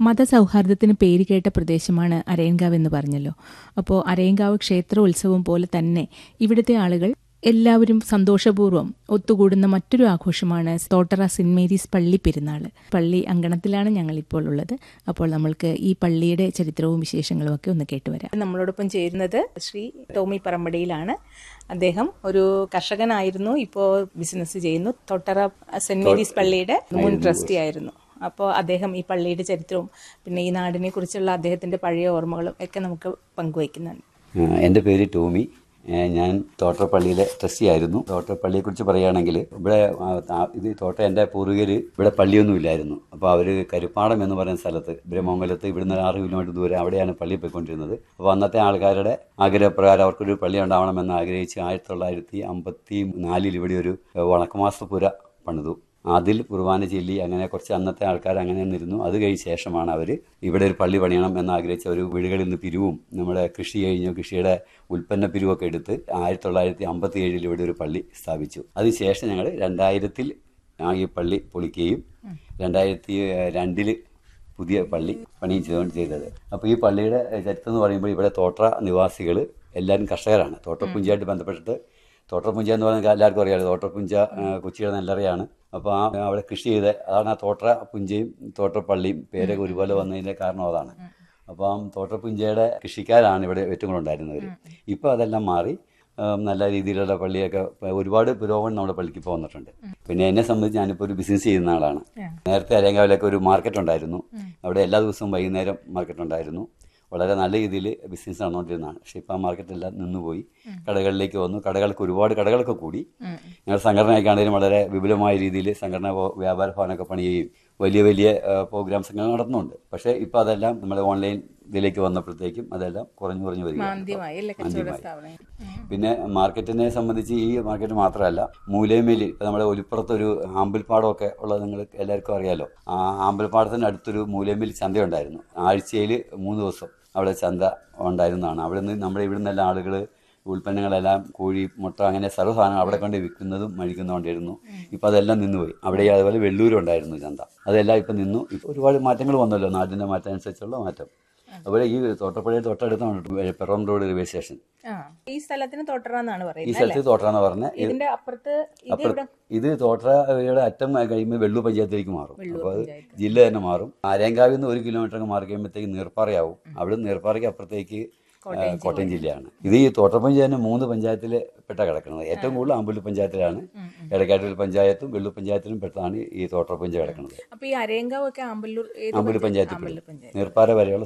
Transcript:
മതസൗഹാർദ്ദത്തിന് പേരുകേട്ട പ്രദേശമാണ് അരയൻകാവ് എന്ന് പറഞ്ഞല്ലോ അപ്പോൾ അരയൻകാവ് ക്ഷേത്രോത്സവം പോലെ തന്നെ ഇവിടുത്തെ ആളുകൾ എല്ലാവരും സന്തോഷപൂർവ്വം ഒത്തുകൂടുന്ന മറ്റൊരു ആഘോഷമാണ് തോട്ടറ സെന്റ് മേരീസ് പള്ളി പെരുന്നാൾ പള്ളി അങ്കണത്തിലാണ് ഞങ്ങൾ ഇപ്പോൾ ഉള്ളത് അപ്പോൾ നമ്മൾക്ക് ഈ പള്ളിയുടെ ചരിത്രവും വിശേഷങ്ങളും ഒക്കെ ഒന്ന് കേട്ടുവരാം നമ്മളോടൊപ്പം ചേരുന്നത് ശ്രീ ടോമി പറമ്പടിയിലാണ് അദ്ദേഹം ഒരു കർഷകനായിരുന്നു ഇപ്പോൾ ബിസിനസ് ചെയ്യുന്നു തൊട്ടറ സെന്റ് മേരീസ് പള്ളിയുടെ മുൻ ട്രസ്റ്റി ആയിരുന്നു അപ്പോൾ അദ്ദേഹം ഈ പള്ളിയുടെ ചരിത്രവും പിന്നെ ഈ നാടിനെ കുറിച്ചുള്ള അദ്ദേഹത്തിന്റെ പഴയ ഓർമ്മകളും ഒക്കെ നമുക്ക് പങ്കുവയ്ക്കുന്നുണ്ട് ആ, എൻ്റെ പേര് ടോമി ഏ, ഞാൻ തോട്ടപ്പള്ളിയിലെ ട്രസ്റ്റി ആയിരുന്നു തോട്ടപ്പള്ളിയെക്കുറിച്ച് പറയുകയാണെങ്കിൽ ഇവിടെ ആ, ആ- ഇത് തോട്ട എൻ്റെ പൂർവികർ ഇവിടെ പള്ളിയൊന്നും ഇല്ലായിരുന്നു അപ്പോൾ അവർ കരുപ്പാടം എന്ന് പറയുന്ന സ്ഥലത്ത് ബ്രഹ്മംഗലത്ത് ഇവിടുന്ന് ഒരു ആറ് കിലോമീറ്റർ ദൂരെ അവിടെയാണ് പള്ളി പോയിക്കൊണ്ടിരുന്നത് അപ്പോൾ അന്നത്തെ ആൾക്കാരുടെ ആഗ്രഹപ്രകാരം അവർക്കൊരു പള്ളി ഉണ്ടാവണമെന്ന് ആഗ്രഹിച്ച് ആയിരത്തി തൊള്ളായിരത്തി അമ്പത്തി നാലിൽ ഇവിടെ ഒരു വണക്കമാസപുര പണിതു അതിൽ കുർബാന ചൊല്ലി അങ്ങനെ കുറച്ച് അന്നത്തെ ആൾക്കാർ അങ്ങനെ നിന്നിരുന്നു അത് കഴിഞ്ഞ ശേഷമാണ് അവർ ഇവിടെ ഒരു പള്ളി പണിയണം എന്ന് ആഗ്രഹിച്ച ഒരു വീടുകളിൽ നിന്ന് പിരിവും നമ്മുടെ കൃഷി കഴിഞ്ഞു കൃഷിയുടെ ഉൽപ്പന്ന പിരിവൊക്കെ എടുത്ത് ആയിരത്തി തൊള്ളായിരത്തി അമ്പത്തി ഏഴിൽ ഇവിടെ ഒരു പള്ളി സ്ഥാപിച്ചു അതിനുശേഷം ഞങ്ങൾ രണ്ടായിരത്തിൽ ആ ഈ പള്ളി പൊളിക്കുകയും രണ്ടായിരത്തി രണ്ടിൽ പുതിയ പള്ളി പണിയും ചെയ്തുകൊണ്ട് ചെയ്തത് അപ്പോൾ ഈ പള്ളിയുടെ ചരിത്രം എന്ന് പറയുമ്പോൾ ഇവിടെ തോട്ട നിവാസികൾ എല്ലാവരും കർഷകരാണ് തോട്ടപ്പുഞ്ചയായിട്ട് ബന്ധപ്പെട്ടിട്ട് തോട്ടപ്പുഞ്ച എന്ന് പറയുന്നത് എല്ലാവർക്കും അറിയാമല്ലോ തോട്ടപ്പുഞ്ച ആ, കൊച്ചിയുടെ നെല്ലറയാണ് അപ്പോൾ ആ അവിടെ കൃഷി ചെയ്ത് അതാണ് ആ തോട്ട പുഞ്ചയും തോട്ടപ്പള്ളിയും പേരൊക്കെ ഒരുപോലെ വന്നതിൻ്റെ കാരണം അതാണ് അപ്പോൾ ആ തോട്ടപ്പുഞ്ചയുടെ കൃഷിക്കാരാണ് ഇവിടെ ഏറ്റവും കൂടുതൽ ഉണ്ടായിരുന്നവർ ഇപ്പോൾ അതെല്ലാം മാറി ഉം, നല്ല രീതിയിലുള്ള പള്ളിയൊക്കെ ഇപ്പൊ ഒരുപാട് പുരോഗമനം നമ്മുടെ പള്ളിക്ക് ഇപ്പോൾ വന്നിട്ടുണ്ട് പിന്നെ എന്നെ സംബന്ധിച്ച് ഞാനിപ്പോൾ ഒരു ബിസിനസ് ചെയ്യുന്ന ആളാണ് നേരത്തെ അരയങ്കാവിലൊക്കെ ഒരു മാർക്കറ്റ് ഉണ്ടായിരുന്നു അവിടെ എല്ലാ ദിവസവും വൈകുന്നേരം മാർക്കറ്റ് ഉണ്ടായിരുന്നു വളരെ നല്ല രീതിയിൽ ബിസിനസ് നടന്നുകൊണ്ടിരുന്നതാണ് പക്ഷേ ഇപ്പോൾ ആ മാർക്കറ്റെല്ലാം നിന്നുപോയി കടകളിലേക്ക് വന്നു കടകൾക്ക് ഒരുപാട് കടകളൊക്കെ കൂടി ഞങ്ങൾ സംഘടനയൊക്കെ ആണെങ്കിലും വളരെ വിപുലമായ രീതിയിൽ സംഘടന ഭവ- വ്യാപാര ഭവനൊക്കെ പണിയുകയും വലിയ വലിയ പ്രോഗ്രാംസ് ഒക്കെ നടന്നുണ്ട് പക്ഷേ ഇപ്പോൾ അതെല്ലാം നമ്മുടെ ഓൺലൈൻ ഇതിലേക്ക് വന്നപ്പോഴത്തേക്കും അതെല്ലാം കുറഞ്ഞു കുറഞ്ഞു വരികയാണ് മാന്ദ്യമായി അല്ലേ കച്ചവട മാന്ദ്യമായി. സ്ഥാപനം പിന്നെ മാർക്കറ്റിനെ സംബന്ധിച്ച് ഈ മാർക്കറ്റ് മാത്രമല്ല മൂലേമേലി ഇപ്പം നമ്മുടെ ഒലിപ്പുറത്ത് ഒരു ആമ്പൽപ്പാടമൊക്കെ ഉള്ളത് നിങ്ങൾക്ക് എല്ലാവർക്കും അറിയാലോ ആ ആമ്പൽപ്പാടത്തിന് അടുത്തൊരു മൂലേമേലി ചന്ത ഉണ്ടായിരുന്നു ആഴ്ചയിൽ മൂന്ന് ദിവസം അവിടെ ചന്ത ഉണ്ടായിരുന്നതാണ് അവിടെ നിന്ന് നമ്മുടെ ഇവിടെ നിന്നെല്ലാം ആളുകൾ ഉൽപ്പന്നങ്ങളെല്ലാം കോഴി മുട്ട അങ്ങനെ സർവ്വ സാധനങ്ങൾ അവിടെ കൊണ്ട് വിൽക്കുന്നതും മഴിക്കുന്നുണ്ടായിരുന്നു ഇപ്പം അതെല്ലാം നിന്നുപോയി അവിടെ അതുപോലെ വെള്ളൂരും ഉണ്ടായിരുന്നു ചന്ത അതെല്ലാം ഇപ്പം നിന്നു ഇപ്പം ഒരുപാട് മാറ്റങ്ങൾ വന്നല്ലോ നാടിൻ്റെ മാറ്റം അനുസരിച്ചുള്ള മാറ്റം അതുപോലെ ഈ തോട്ടപ്പുഴയിൽ തൊട്ടടുത്താണ് പെറോം റോഡ് റെയിൽവേ സ്റ്റേഷൻ ആ ഈ സ്ഥലത്തിന് തോട്ടറ എന്നാണ് ഈ പറയുന്നത് സ്ഥലത്ത് തോട്ടാന്ന് പറഞ്ഞ ഇതിന്റെ അപ്പുറത്ത് ഇത് അപ്പുറം ഇത് തോട്ടറയുടെ അറ്റം കഴിയുമ്പോൾ വെള്ളൂർ പഞ്ചായത്തിലേക്ക് മാറും അപ്പോൾ അത് ജില്ല തന്നെ മാറും ആരേങ്കാവിൽ നിന്ന് ഒരു കിലോമീറ്റർ അങ്ങ് മാറി കഴിയുമ്പോഴത്തേക്ക് നീർപ്പാറയാവും അവിടെ നിന്ന് നീർപ്പാറയ്ക്ക് അപ്പുറത്തേക്ക് ആ, കോട്ടയം ജില്ലയാണ് ഇത് ഈ തോട്ടപ്പഞ്ചായത്തിന് മൂന്ന് പഞ്ചായത്തിൽ പെട്ട കിടക്കുന്നത് ഏറ്റവും കൂടുതൽ ആമ്പല്ലൂർ പഞ്ചായത്തിലാണ് എടക്കാട്ടൂർ പഞ്ചായത്തും വെള്ളൂർ പഞ്ചായത്തിലും പെട്ടതാണ് ഈ തോട്ടപ്പഞ്ച കിടക്കുന്നത് അപ്പൊ ഈ അരയങ്കാവ് ഒക്കെ ആമ്പല്ലൂർ ഏത് ആമ്പല്ലൂർ പഞ്ചായത്തിൽ ആമ്പല്ലൂർ പെടും. പഞ്ചായത്ത് നീർപ്പാറ വരെയുള്ള